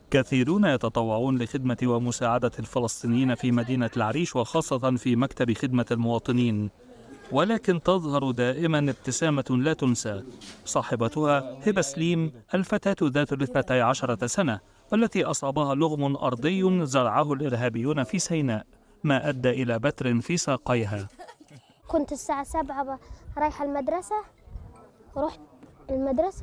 كثيرون يتطوعون لخدمة ومساعدة الفلسطينيين في مدينة العريش وخاصة في مكتب خدمة المواطنين ولكن تظهر دائما ابتسامة لا تنسى صاحبتها هبة سليم الفتاة ذات الاثنتي عشرة سنة والتي أصابها لغم أرضي زرعه الإرهابيون في سيناء ما أدى إلى بتر في ساقيها كنت الساعة سبعة رايحة المدرسة ورحت المدرسة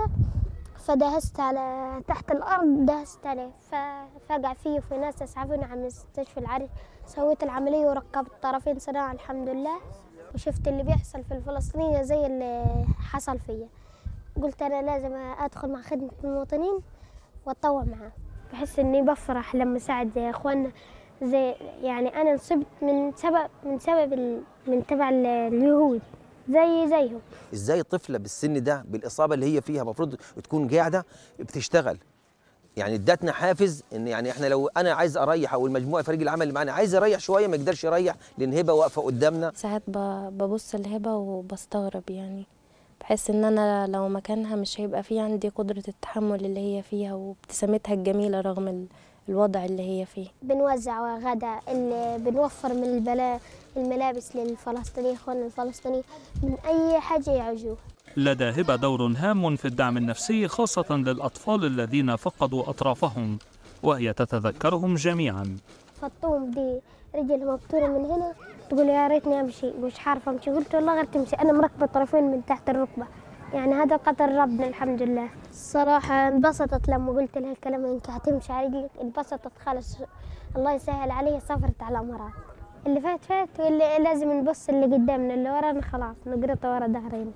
فدهست على تحت الأرض دهست عليه ففقع فيه وفي ناس أسعفوني على مستشفى العريش سويت العملية وركبت طرفين صناعة الحمد لله وشفت اللي بيحصل في الفلسطينية زي اللي حصل فيا قلت أنا لازم أدخل مع خدمة المواطنين وأتطوع معاه بحس إني بفرح لما أساعد زي إخواننا زي يعني أنا نصبت من سبب من سبب ال... من تبع اليهود زي زيهم ازاي طفله بالسن ده بالاصابه اللي هي فيها المفروض تكون قاعده بتشتغل يعني ادتنا حافز ان يعني احنا لو انا عايز اريح او المجموعه فريق العمل اللي معانا عايز يريح شويه ما يقدرش يريح لان هبه واقفه قدامنا ساعات ببص لهبه وبستغرب يعني بحس ان انا لو مكانها مش هيبقى في عندي قدره التحمل اللي هي فيها وابتسامتها الجميله رغم الوضع اللي هي فيه بنوزع غدا اللي بنوفر من البلا الملابس للفلسطينيين اخواننا الفلسطينيين من اي حاجه يعوزوها لدى هبة دور هام في الدعم النفسي خاصة للأطفال الذين فقدوا أطرافهم وهي تتذكرهم جميعا فطوم دي رجل مبتورة من هنا تقول يا ريتني أمشي مش عارفة أمشي قلت والله غير تمشي أنا مركبة طرفين من تحت الركبة يعني هذا قدر ربنا الحمد لله الصراحة انبسطت لما قلت لها الكلام انك هتمشي على رجلك انبسطت خالص الله يسهل عليها سافرت على الامارات اللي فات فات واللي لازم نبص اللي قدامنا اللي ورانا خلاص نقرطه ورا ظهرنا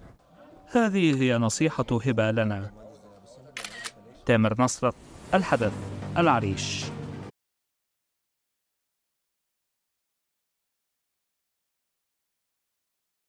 هذه هي نصيحة هبة لنا تامر نصر الحدث العريش